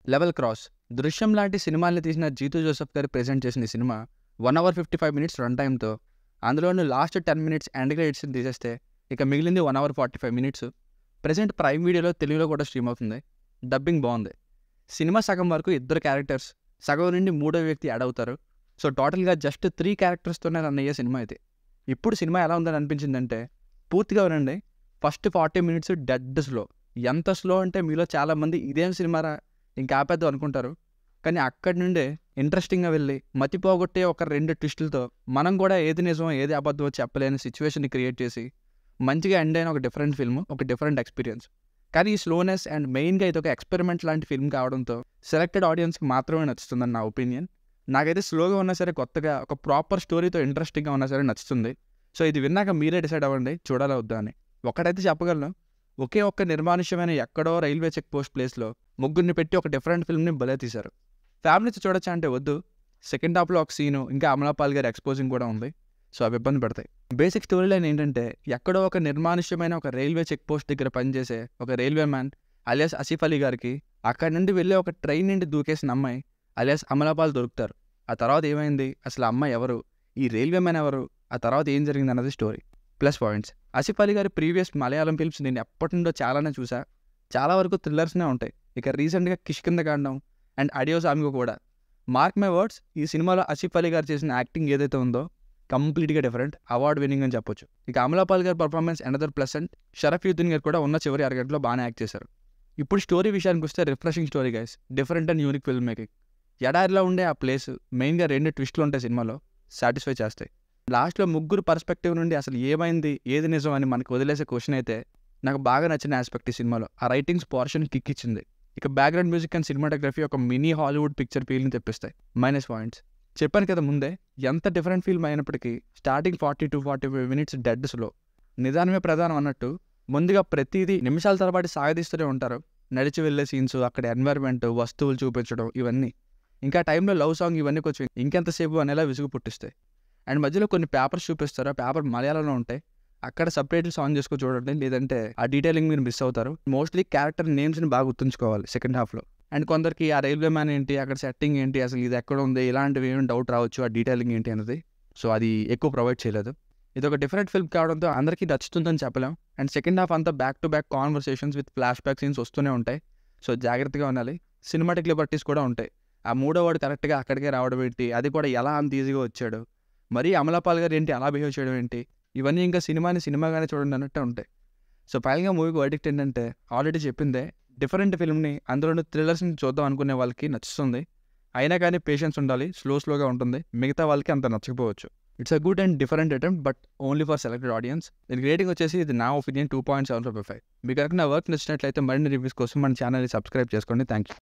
level cross దృశ్యం లాంటి సినిమాల్ని తీసిన జీతు జోసెఫ్ గారు ప్రెజెంట్ చేసిన ఈ సినిమా one hour fifty five minutes run టైంతో అందులోని లాస్ట్ టెన్ మినిట్స్ ఎండ్ క్రెడిట్స్ని తీసేస్తే ఇక మిగిలింది one hour forty five minutes present prime వీడియోలో తెలుగులో కూడా స్ట్రీమ్ అవుతుంది డబ్బింగ్ బాగుంది సినిమా సగం వరకు ఇద్దరు క్యారెక్టర్స్ సగం నుండి మూడో వ్యక్తి యాడ్ అవుతారు సో టోటల్గా జస్ట్ త్రీ క్యారెక్టర్స్తోనే రన్ అయ్యే సినిమా ఇది ఇప్పుడు సినిమా ఎలా ఉందని అనిపించిందంటే పూర్తిగా వినండి first forty minutes dead slow ఎంత స్లో అంటే మీలో చాలామంది ఇదేం సినిమారా ఇంకా ఆపేద్దాం అనుకుంటారు కానీ అక్కడి నుండే ఇంట్రెస్టింగ్గా వెళ్ళి మతి పోగొట్టే ఒక రెండు ట్విస్టులతో మనం కూడా ఏది నిజమో ఏది అబద్ధమో చెప్పలేని సిచ్యువేషన్ని క్రియేట్ చేసి మంచిగా ఎండ్ అయిన ఒక డిఫరెంట్ ఫిల్మ్ ఒక డిఫరెంట్ ఎక్స్పీరియన్స్ కానీ ఈ స్లోనెస్ అండ్ మెయిన్గా ఇది ఒక ఎక్స్పెరిమెంట్ లాంటి ఫిల్మ్ కావడంతో సెలెక్టెడ్ ఆడియన్స్కి మాత్రమే నచ్చుతుందని నా ఒపీనియన్ నాకైతే స్లోగా ఉన్నా సరే కొత్తగా ఒక ప్రాపర్ స్టోరీతో ఇంట్రెస్టింగ్గా ఉన్నా సరే నచ్చుతుంది సో ఇది విన్నాక మీరే డిసైడ్ అవ్వండి చూడాలా వద్దా అని ఒకటైతే చెప్పగలను ఒకే ఒక్క నిర్మానుష్యమైన ఎక్కడో రైల్వే చెక్ పోస్ట్ ప్లేస్లో ముగ్గురిని పెట్టి ఒక డిఫరెంట్ ఫిల్మ్ని భలే తీశారు ఫ్యామిలీతో చూడొచ్చా అంటే వద్దు సెకండ్ హాఫ్లో ఒక సీను ఇంకా అమలాపాల్ గారి ఎక్స్పోజింగ్ కూడా ఉంది సో అవి ఇబ్బంది పడతాయి బేసిక్ స్టోరీ లైన్ ఏంటంటే ఎక్కడో ఒక నిర్మానుష్యమైన ఒక రైల్వే చెక్ పోస్ట్ దగ్గర పనిచేసే ఒక railway man alias Asif Ali గారికి అక్కడి నుండి వెళ్ళే ఒక ట్రైన్ నుండి దూకేసిన అమ్మాయి అలియాస్ అమలాపాల్ దొరుకుతారు ఆ తర్వాత ఏమైంది అసలు ఆ అమ్మాయి ఎవరు ఈ రైల్వే మ్యాన్ ఎవరు ఆ తర్వాత ఏం జరిగింది అన్నది story plus points Asif Ali గారి ప్రీవియస్ మలయాళం ఫిల్మ్స్ నేను ఎప్పటి నుండో చాలానే చూసా చాలా వరకు థ్రిల్లర్స్నే ఉంటాయి ఇక రీసెంట్గా కిష్కింద కాండం అండ్ అడియోస్ ఆమెకు కూడా మార్క్ మై వర్డ్స్ ఈ సినిమాలో ఆసిఫ్ అలీ గారు చేసిన యాక్టింగ్ ఏదైతే ఉందో కంప్లీట్గా డిఫరెంట్ అవార్డ్ విన్నింగ్ అని చెప్పొచ్చు ఇక అమలాపాల్ గారి performance another plus and Sharafuddeen గారు కూడా ఉన్న చివరి అరగంటలో బాగానే యాక్ట్ చేశారు ఇప్పుడు స్టోరీ విషయానికి వస్తే refreshing story guys different and unique film making ఎడారిలో ఉండే ఆ ప్లేస్ మెయిన్గా రెండు ట్విస్టులు ఉంటాయి సినిమాలో సాటిస్ఫై చేస్తాయి లాస్ట్లో ముగ్గురు పర్స్పెక్టివ్ నుండి అసలు ఏమైంది ఏది నిజం అని మనకు వదిలేసే క్వశ్చన్ అయితే నాకు బాగా నచ్చిన ఆస్పెక్ట్ ఈ సినిమాలో ఆ రైటింగ్స్ పోర్షన్ కిక్ ఇచ్చింది ఇక బ్యాక్గ్రౌండ్ మ్యూజిక్ అండ్ సినిమాటోగ్రఫీ ఒక మినీ హాలీవుడ్ పిక్చర్ ఫీల్ని తెప్పిస్తాయి మైనస్ పాయింట్స్ చెప్పాను కదా ముందే ఎంత డిఫరెంట్ ఫిల్మ్ అయినప్పటికీ starting forty to forty five minutes dead slow నిదానమే ప్రధానం అన్నట్టు ముందుగా ప్రతిదీ నిమిషాల తరబడి సాగదీస్తూనే ఉంటారు నడిచి వెళ్ళే సీన్స్ అక్కడ ఎన్వైర్న్మెంట్ వస్తువులు చూపించడం ఇవన్నీ ఇంకా టైంలో లవ్ సాంగ్ ఇవన్నీ కొంచెం ఇంకెంతసేపు అనేలా విసుగు పుట్టిస్తాయి అండ్ మధ్యలో కొన్ని పేపర్స్ చూపిస్తారు ఆ పేపర్ మలయాళంలో ఉంటాయి అక్కడ సపరేట్ సాంగ్ చేసుకొని చూడండి లేదంటే ఆ డీటెయిలింగ్ మీరు మిస్ అవుతారు మోస్ట్లీ క్యారెక్టర్ నేమ్స్ని బాగా గుర్తుంచుకోవాలి సెకండ్ హాఫ్లో అండ్ కొందరికి ఆ రైల్వే మ్యాన్ ఏంటి అక్కడ సెట్టింగ్ ఏంటి అసలు ఇది ఎక్కడ ఉంది ఇలాంటివి ఏమైనా డౌట్ రావచ్చు ఆ డీటెయిలింగ్ ఏంటి అనేది సో అది ఎక్కువ ప్రొవైడ్ చేయలేదు ఇది ఒక డిఫరెంట్ ఫిల్మ్ కావడంతో అందరికీ నచ్చుతుందని చెప్పలేం అండ్ సెకండ్ హాఫ్ అంతా back to back conversations with flashback scenes వస్తూనే ఉంటాయి సో జాగ్రత్తగా ఉండాలి సినిమాటిక్ లిబర్టీస్ కూడా ఉంటాయి ఆ మూడో వాడు కరెక్ట్గా అక్కడికే రావడం ఏంటి అది కూడా ఎలా అంత ఈజీగా వచ్చాడు మరీ అమలాపాల్ గారు ఏంటి అలా బిహేవ్ చేయడం ఏంటి ఇవన్నీ ఇంకా సినిమాని సినిమాగానే చూడండి అన్నట్టే ఉంటాయి సో ఫైనల్గా మూవీకి వర్డిక్ట్ ఏంటంటే ఆల్రెడీ చెప్పిందే డిఫరెంట్ ఫిల్మ్ని అందులోని థ్రిల్లర్స్ని చూద్దాం అనుకునే వాళ్ళకి నచ్చుతుంది అయినా కానీ పేషెన్స్ ఉండాలి స్లో స్లోగా ఉంటుంది మిగతా వాళ్ళకి అంత నచ్చకపోవచ్చు it's a good and different attempt but only for selected audience దీనికి రేటింగ్ వచ్చేసి ఇది నా opinion two point seven five మీకు కనుక నా వర్క్ నచ్చినట్లయితే మరిన్ని రివ్యూస్ కోసం మన ఛానల్ని సబ్స్క్రైబ్ చేసుకోండి థ్యాంక్ యూ